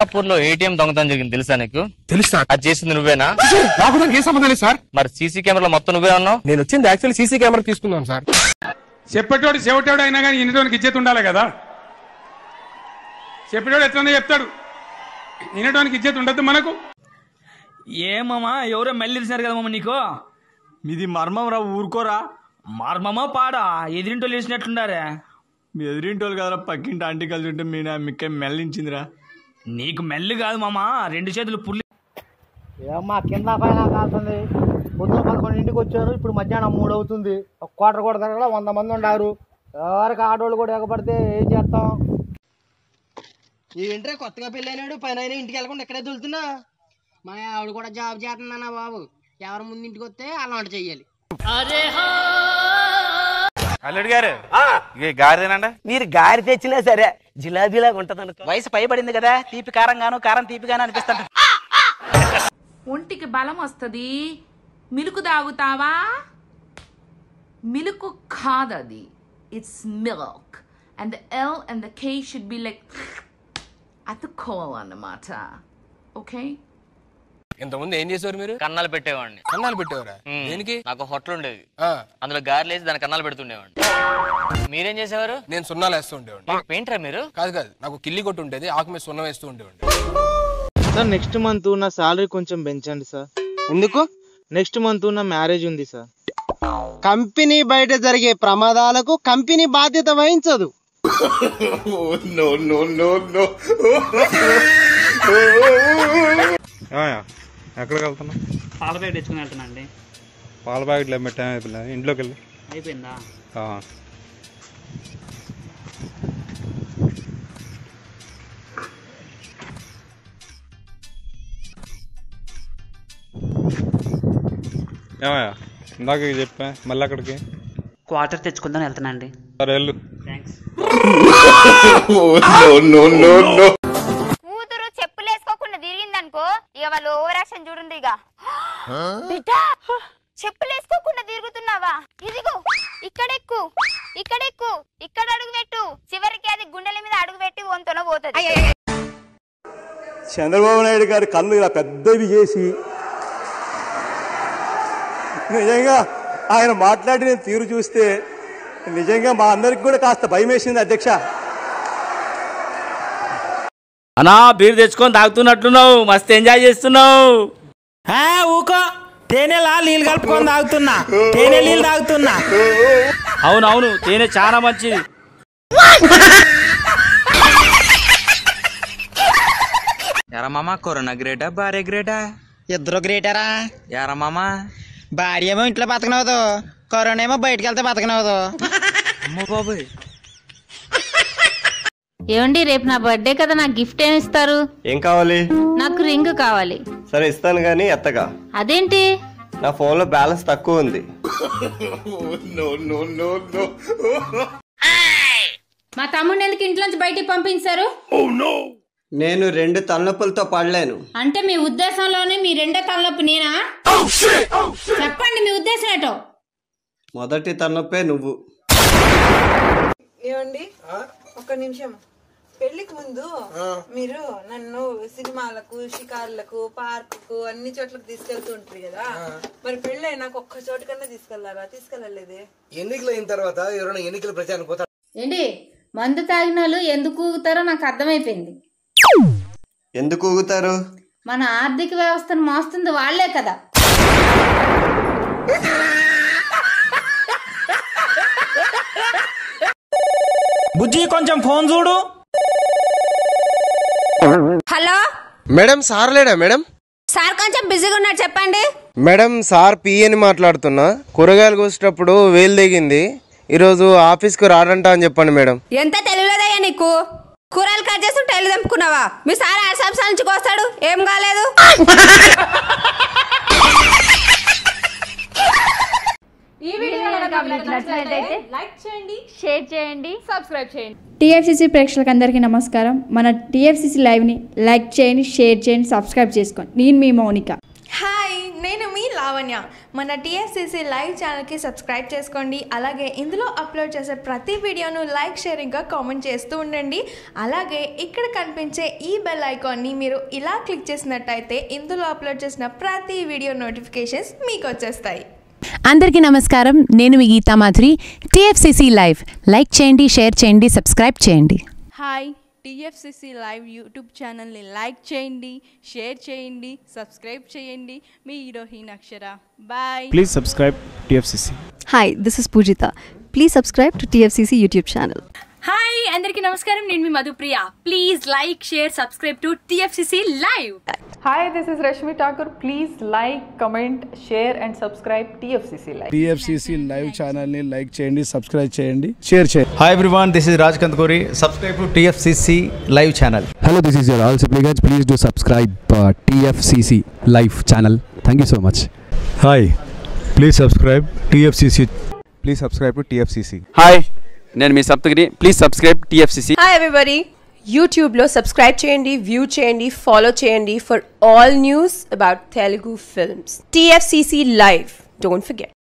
షాపూర్ లో ఏటీఎం దొంగతనం జరిగింది తెలుసా నీకు తెలుసా అది చేసింది నువ్వేనా నాకు దానికి ఏ సంబంధం లేదు సార్ మరి సీసీ కెమెరాలో మొత్తం నువ్వే ఉన్నావు నేను వచ్చింది యాక్చువల్లీ సీసీ కెమెరా తీసుకున్నాను సార్ చెప్పేటోడు చెవిటోడు అయినా కానీ వినేటోనికి ఇచ్చేది ఉండాలి కదా చెప్పేటోడు ఎట్లనే చెప్తాడు వినేటోనికి ఇచ్చేది ఉండద్దు మనకు ఏమమ్మా ఎవరో మెల్లిరిసినారు కదా మామ నీకు మీది మర్మం రా ఊరుకోరా మర్మమా పాడా ఎదిరింటోళ్ళు వేసినట్లుండారే మీ ఎదిరింటోళ్ళు కదరా పక్కింటి ఆంటీ కలిసి ఉంటే మీ మిక్క మెల్లించిందిరా నీకు మెల్లి కాదు మామ రెండు చేతులు పుల్లి ఏమ్మా కింద పైన కాల్తుంది పొద్దున పదకొండింటికి వచ్చారు ఇప్పుడు మధ్యాహ్నం మూడు అవుతుంది ఒక క్వార్టర్ కూడా తిరగల వంద మంది ఉన్నారు ఎవరికి ఆటోళ్ళు కూడా ఎగబడితే ఏం చేస్తాం ఏంట్రా కొత్తగా పెళ్ళైనాడు పైన అయినా ఇంటికి వెళ్ళకుండా ఇక్కడే దులుతున్నా మా ఆవిడ కూడా జాబ్ చేస్తుందన్నా బాబు ఎవరి ముందు ఇంటికి వస్తే అలా వంట చెయ్యాలి అల్లుడు గారు ఇక గారిదేనండి మీరు గారి తెచ్చినా సరే జిలాబీలాగా ఉంటది అనుకో వయసు పైబడింది కదా తీపి కారంగాను కారం తీపిగాను అనిపిస్తాడు ఒంటికి బలం వస్తుంది మిలుకు తాగుతావా మిలుకు కాదది it's milk and the L and the K should be like అతుక్కోవాలన్నమాట ఓకే ఇంతకుముందు ఏం చేసేవారు మీరు కన్నాలు పెట్టేవాడిని కన్నాలు పెట్టేవారా ఉమ్. దేనికి నాకు హోటల్ ఉండేది ఆ, అందులో గారెలు వేసి దాని కన్నాలు పెడుతుండేవాడిని మీరేం చేసేవారు నేను సున్నాలు వేస్తూ ఉండేవాడిని పెయింటరా మీరు కాదు కాదు నాకు కిల్లి కొట్టు ఉండేది ఆకు మీద సున్నం వేస్తూ ఉండేవాడిని సార్ నెక్స్ట్ మంత్ నా సాలరీ కొంచెం పెంచండి సార్ ఎందుకు నెక్స్ట్ మంత్ నా మ్యారేజ్ ఉంది సార్ కంపెనీ బయట జరిగే ప్రమాదాలకు కంపెనీ బాధ్యత వహించదు ఎక్కడికి వెళ్తున్నా పాల ప్యాకెట్ తెచ్చుకుని వెళ్తున్నా అండి పాల ప్యాకెట్లు ఏమి టైం అయిపోయిందా ఇంట్లోకి వెళ్ళి అయిపోయిందా ఆ. ఏమయ్యా ఇందాక చెప్పా మళ్ళీ అక్కడికి క్వార్టర్ తెచ్చుకుందాం వెళ్తున్నా అండి సరే వెళ్ళు థ్యాంక్స్ కూతురు చెప్పులు వేసుకోకుండా తిరిగిందనుకో ఇక వాళ్ళు ఓవర్ యాక్షన్ చూడండి ఇక బిడ్డ చెప్పులు వేసుకోకుండా తిరుగుతున్నావా ఇదిగో ఇక్కడెక్కు ఇక్కడెక్కు ఇక్కడ అడుగు పెట్టు చివరికి అది గుండెల మీద అడుగు పెట్టి వంతొన పోతుంది చంద్రబాబు నాయుడు గారి కన్ను ఇలా పెద్దవి చేసి నిజంగా ఆయన మాట్లాడిన తీరు చూస్తే నిజంగా మా అందరికి కూడా కాస్త భయం వేసింది అధ్యక్ష అనా బీర్ తెచ్చుకొని తాగుతున్నట్లున్నావు మస్తు ఎంజాయ్ చేస్తున్నావు ఊకో తేనెలా నీళ్ళు కలుపుకొని తాగుతున్నా తేనె నీళ్ళు తాగుతున్నా అవునవును తేనె చాలా మంచిది ఎరా మామ కరోనా గ్రేటా భార్య గ్రేటా ఇద్దరు గ్రేటరా ఎరా మామ భార్య ఏమో ఇంట్లో బతకనవదు కరోనా ఏమో బయటకు వెళ్తే బతకనవదు అమ్మో బాబోయ్ ఏమండి రేపు నా బర్త్డే కదా నాకు గిఫ్ట్ ఏమి ఇస్తారు ఏం కావాలి నాకు రింగ్ కావాలి సరే ఇస్తాను కానీ ఎత్తగా అదేంటి నా ఫోన్లో బ్యాలెన్స్ తక్కువ ఉంది మా తమ్ముడిని ఎందుకు ఇంట్లోంచి బయటికి పంపించారు నేను రెండు తలనొప్పులతో పడలేను అంటే మీ ఉద్దేశంలోనే మీ రెండో తలనొప్పి నేనా చెప్పండి మీ ఉద్దేశం ఏటో మొదటి తలనొప్పే నువ్వు ఏమండి ఒక నిమిషం పెళ్లికి ముందు మీరు నన్ను సినిమాలకు షికార్లకు పార్కుకు అన్ని చోట్లకు తీసుకెళ్తూ ఉంటారు కదా మరి పెళ్ళి నాకు ఒక్క చోట కన్నా తీసుకెళ్లారా తీసుకెళ్ళలేదే ఎన్నికలు అయిన తర్వాత ఎవరైనా ఎన్నికల ప్రచారం పోతారు ఏంటి మందు తాగిన వాళ్ళు ఎందుకు ఊగుతారో నాకు అర్థమైపోయింది ఎందుకు ఊగుతారు మన ఆర్థిక వ్యవస్థను మోస్తుంది వాళ్లే కదా బుజ్జి కొంచెం ఫోన్ చూడు హలో మేడం సార్ లేడా మేడం సార్ కొంచెం బిజీగా ఉన్నారు చెప్పండి మేడం సార్ పిఎని మాట్లాడుతున్నా కూరగాయలు కోసేటప్పుడు వేలు దిగింది ఈరోజు ఆఫీస్కి రాడంట అని చెప్పండి మేడం ఎంత తెలియలేదయ్యా నీకు కూరలు కట్ చేసి టైలు తెంపుకున్నావా మీ సార్ ఆరు సంవత్సరాల నుంచి కోస్తాడు ఏం కాలేదు ఈ వీడియో నచ్చినట్లయితే లైక్ చేయండి షేర్ చేయండి సబ్స్క్రైబ్ చేయండి టీఎఫ్సిసి ప్రేక్షకులందరికీ నమస్కారం మన టీఎఫ్సిసి లైవ్ని లైక్ చేయండి షేర్ చేయండి సబ్స్క్రైబ్ చేసుకోండి నేను మీ మౌనిక హాయ్ నేను మీ లావణ్య మన టీఎస్సీసీ లైవ్ ఛానల్కి సబ్స్క్రైబ్ చేసుకోండి అలాగే ఇందులో అప్లోడ్ చేసే ప్రతి వీడియోను లైక్ షేరింగ్గా కామెంట్ చేస్తూ ఉండండి అలాగే ఇక్కడ కనిపించే ఈ బెల్ ఐకాన్ని మీరు ఇలా క్లిక్ చేసినట్టయితే ఇందులో అప్లోడ్ చేసిన ప్రతి వీడియో నోటిఫికేషన్స్ మీకు వచ్చేస్తాయి అందరికీ నమస్కారం నేను మీ Geeta Madhuri TFCC live like చేయండి షేర్ చేయండి సబ్స్క్రైబ్ చేయండి హాయ్ టీఎఫ్సిసి లైవ్ యూట్యూబ్ ఛానల్ని లైక్ చేయండి షేర్ చేయండి సబ్స్క్రైబ్ చేయండి మీ heroine Akshara Bai Please subscribe TFCC. Hi, this is Pujita. Please subscribe to TFCC YouTube channel. Hi అందరికీ నమస్కారం నేను మీ Madhupriya please like share subscribe to TFCC live Hi, this is Rashmi Thakur. Please like, comment, share, and subscribe TFCC Live. TFCC live ఛానల్ని like చేయండి subscribe చేయండి share చేయండి Hi everyone, this is Raj Kantkori. Subscribe to TFCC live channel. Hello, this is your all supplicants. Please do subscribe uh, TFCC live channel. Thank you so much. Hi, please subscribe TFCC. Please subscribe to TFCC. Hi నేను మీ Saptagiri please subscribe TFCC hi everybody యూట్యూబ్లో subscribe చేయండి view చేయండి follow చేయండి for all news about Telugu films TFCC live don't forget